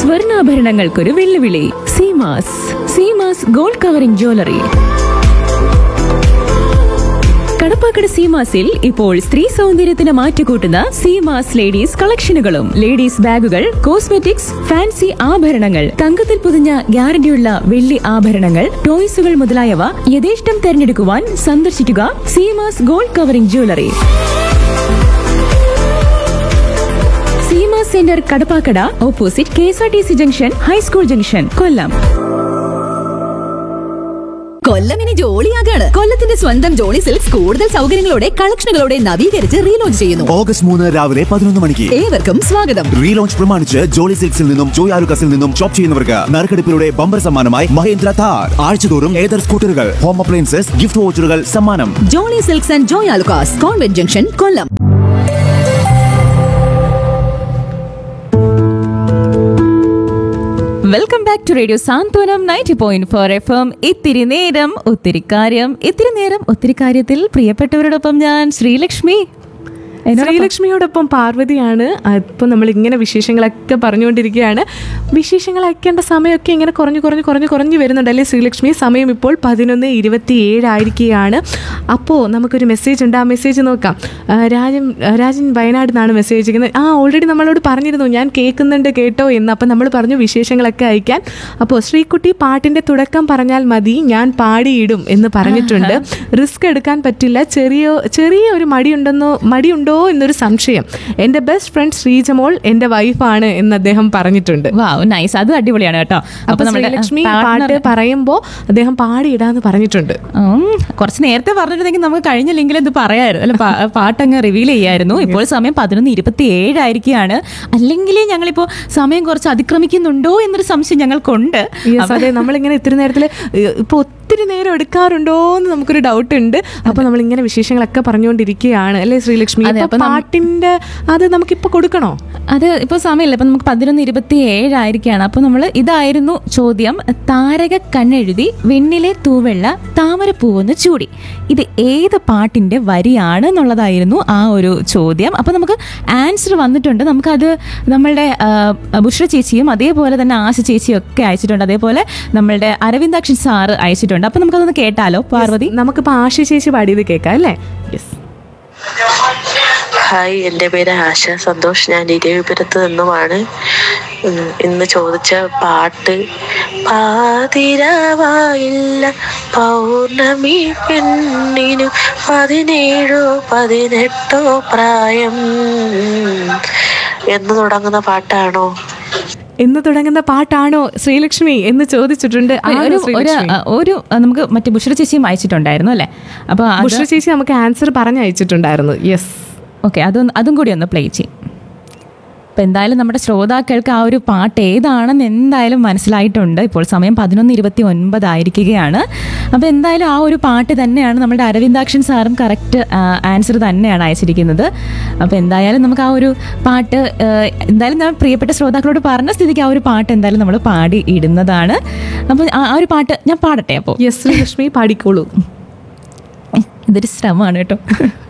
സ്വർണ്ണാഭരണങ്ങൾക്കൊരു വെല്ലുവിളി Seemas Seemas gold covering jewellery Kadappakada സീമാസിൽ ഇപ്പോൾ സ്ത്രീ സൗന്ദര്യത്തിന് മാറ്റുകൂട്ടുന്ന സീമാസ് ലേഡീസ് കളക്ഷനുകളും ലേഡീസ് ബാഗുകൾ കോസ്മെറ്റിക്സ് ഫാൻസി ആഭരണങ്ങൾ തങ്കത്തിൽ പൊതിഞ്ഞ ഗ്യാരണ്ടിയുള്ള വെള്ളി ആഭരണങ്ങൾ ടോയ്സുകൾ മുതലായവ യഥേഷ്ടം തെരഞ്ഞെടുക്കുവാൻ സന്ദർശിക്കുക Seemas gold covering jewellery Seema centre Kadappakada opposite K S R T C junction high school junction Kollam Kollam ഇനി ജോളിയാകാണ് കൊല്ലത്തിന്റെ സ്വന്തം ജോളി സിൽക്സ് കൂടുതൽ സൗകര്യങ്ങളോടെ കളക്ഷനുകളോടെ നവീകരിച്ച് റീലോഞ്ച് ചെയ്യുന്നു ഓഗസ്റ്റ് മൂന്ന് രാവിലെ പതിനൊന്ന് മണിക്ക് ഏവർക്കും സ്വാഗതം റീലോഞ്ച് പ്രമാണിച്ച് ജോളി സിൽക്സിൽ നിന്നും ജോയ് ആലുക്കസിൽ നിന്നും ഷോപ്പ് ചെയ്യുന്നവർക്ക് നറുക്കെടുപ്പിലൂടെ ബമ്പർ സമ്മാനമായി മഹേന്ദ്ര താർ ആഴ്ചതോറും ഏതർ സ്കൂട്ടറുകൾ ഹോം അപ്ലയൻസസ് ഗിഫ്റ്റ് വോച്ചറുകൾ സമ്മാനം Jolly silks and Joy Alukkas convent junction Kollam welcome back to radio Santhwanam ninety point four F M ഇത്തിരി നേരം ഒത്തിരി കാര്യം ഇത്തിരി നേരം ഒത്തിരി കാര്യത്തിൽ പ്രിയപ്പെട്ടവരോടൊപ്പം ഞാൻ ശ്രീലക്ഷ്മി എന്നോടൊപ്പം- ശ്രീലക്ഷ്മിയോടൊപ്പം പാർവതിയാണ് ഇപ്പോൾ നമ്മൾ ഇങ്ങനെ വിശേഷങ്ങളൊക്കെ പറഞ്ഞുകൊണ്ടിരിക്കുകയാണ് വിശേഷങ്ങൾ അയക്കേണ്ട സമയമൊക്കെ ഇങ്ങനെ കുറഞ്ഞു കുറഞ്ഞു കുറഞ്ഞു കുറഞ്ഞു വരുന്നുണ്ട് അല്ലേ ശ്രീലക്ഷ്മി സമയം ഇപ്പോൾ പതിനൊന്ന് ഇരുപത്തി ഏഴായിരിക്കുകയാണ് അപ്പോൾ നമുക്കൊരു മെസ്സേജ് ഉണ്ട് ആ മെസ്സേജ് നോക്കാം ആ, രാജൻ ആ, രാജൻ വയനാട് നിന്നാണ് മെസ്സേജ് അയക്കുന്നത് ആ ഓൾറെഡി നമ്മളോട് പറഞ്ഞിരുന്നു ഞാൻ കേൾക്കുന്നുണ്ട് കേട്ടോ എന്ന് അപ്പം നമ്മൾ പറഞ്ഞു വിശേഷങ്ങളൊക്കെ അയക്കാൻ അപ്പോൾ ശ്രീകുട്ടി പാട്ടിൻ്റെ തുടക്കം പറഞ്ഞാൽ മതി ഞാൻ പാടിയിടും എന്ന് പറഞ്ഞിട്ടുണ്ട് റിസ്ക് എടുക്കാൻ പറ്റില്ല ചെറിയ ചെറിയ ഒരു മടിയുണ്ടെന്നോ മടിയുണ്ടോ എന്നൊരു സംശയം എൻ്റെ ബെസ്റ്റ് ഫ്രണ്ട് ശ്രീജമോൾ എൻ്റെ വൈഫാണ് എന്ന് അദ്ദേഹം പറഞ്ഞിട്ടുണ്ട് വാവ് നൈസ് അത് അടിപൊളിയാണ് കേട്ടോ അപ്പൊ നമ്മുടെ ശ്രീലക്ഷ്മി partner- പാട്ട് പറയുമ്പോൾ അദ്ദേഹം പാടിയിടാന്ന് പറഞ്ഞിട്ടുണ്ട് ഉം, കുറച്ച് നേരത്തെ പറഞ്ഞിരുന്നെങ്കിൽ നമുക്ക് കഴിഞ്ഞ ലിങ്കിൽ ഇത് പറയായിരുന്നു അല്ല പാ- പാട്ടങ്ങ് റിവീൽ ചെയ്യായിരുന്നു ഇപ്പോൾ സമയം പതിനൊന്ന് ഇരുപത്തി ഏഴായിരിക്കുകയാണ് അല്ലെങ്കിൽ ഞങ്ങളിപ്പോൾ സമയം കുറച്ച് അതിക്രമിക്കുന്നുണ്ടോ എന്നൊരു സംശയം ഞങ്ങൾക്കുണ്ട് Yes, അതെ നമ്മളിങ്ങനെ ഇത്തിരി നേരത്തിൽ ഇപ്പൊ ഒത്തിരി നേരം എടുക്കാറുണ്ടോ എന്ന് നമുക്കൊരു ഡൗട്ട് ഉണ്ട് അപ്പൊ നമ്മളിങ്ങനെ വിശേഷങ്ങളൊക്കെ പറഞ്ഞുകൊണ്ടിരിക്കുകയാണ് അല്ലേ ശ്രീലക്ഷ്മി അതെ, അപ്പൊ അപ്പൊ നം- പാട്ടിന്റെ അത് നമുക്കിപ്പോ കൊടുക്കണോ അത് ഇപ്പോൾ സമയമില്ല ഇപ്പം നമുക്ക് പതിനൊന്ന് ഇരുപത്തി ഏഴായിരിക്കുകയാണ് അപ്പോൾ നമ്മൾ ഇതായിരുന്നു ചോദ്യം താരക കണ്ണെഴുതി വെണ്ണിലെ തൂവെള്ള താമരപ്പൂവെന്ന് ചൂടി ഇത് ഏത് പാട്ടിൻ്റെ വരിയാണ് എന്നുള്ളതായിരുന്നു ആ ഒരു ചോദ്യം അപ്പോൾ നമുക്ക് ആൻസർ വന്നിട്ടുണ്ട് നമുക്കത് നമ്മളുടെ ആ, ബുഷ്ര ചേച്ചിയും അതേപോലെ തന്നെ ആശ ചേച്ചിയും ഒക്കെ അയച്ചിട്ടുണ്ട് അതേപോലെ നമ്മളുടെ അരവിന്ദാക്ഷൻ സാറ് അയച്ചിട്ടുണ്ട് അപ്പോൾ നമുക്കതൊന്ന് കേട്ടാലോ പാർവതി നമുക്കിപ്പോ ആശ ചേച്ചി പാടിയത് കേൾക്കാം അല്ലേ യെസ് ഹായ് എൻ്റെ പേര് ആശ സന്തോഷ് ഞാൻ ഇരവിപുരത്ത് നിന്നുമാണ് ഉം, ഇന്ന് ചോദിച്ച പാട്ട് പാതിരാവായില്ല പൗർണമി പെണ്ണിനു പതിനേഴോ പതിനെട്ടോ പ്രായം എന്ന് തുടങ്ങുന്ന പാട്ടാണോ എന്ന് തുടങ്ങുന്ന പാട്ടാണോ ശ്രീലക്ഷ്മി എന്ന് ചോദിച്ചിട്ടുണ്ട് ആണോ ഒരു ഒരു ശ്രീലക്ഷ്മി? ഒരു നമുക്ക് മറ്റേ ബുഷ്ര ചേച്ചിയും അയച്ചിട്ടുണ്ടായിരുന്നു അല്ലേ അപ്പോൾ അത് ബുഷ്ര ചേച്ചി നമുക്ക് ആൻസർ പറഞ്ഞയച്ചിട്ടുണ്ടായിരുന്നു യെസ് ഓക്കെ അതും അതും കൂടി ഒന്ന് പ്ലേ ചെയ്യും അപ്പം എന്തായാലും നമ്മുടെ ശ്രോതാക്കൾക്ക് ആ ഒരു പാട്ട് ഏതാണെന്ന് എന്തായാലും മനസ്സിലായിട്ടുണ്ട് ഇപ്പോൾ സമയം പതിനൊന്ന് ഇരുപത്തി ഒൻപതായിരിക്കുകയാണ് അപ്പോൾ എന്തായാലും ആ ഒരു പാട്ട് തന്നെയാണ് നമ്മുടെ അരവിന്ദാക്ഷൻ സാറും കറക്റ്റ് ആൻസർ തന്നെയാണ് അയച്ചിരിക്കുന്നത് അപ്പോൾ എന്തായാലും നമുക്ക് ആ ഒരു പാട്ട് ആ, എന്തായാലും ഞാൻ പ്രിയപ്പെട്ട ശ്രോതാക്കളോട് പറഞ്ഞ സ്ഥിതിക്ക് ആ ഒരു പാട്ട് എന്തായാലും നമ്മൾ പാടി ഇടുന്നതാണ് അപ്പോൾ ആ ആ ഒരു പാട്ട് ഞാൻ പാടട്ടെ അപ്പോൾ യെസ് ശ്രീലക്ഷ്മി പാടിക്കോളൂ ഇതൊരു ശ്രമമാണ് കേട്ടോ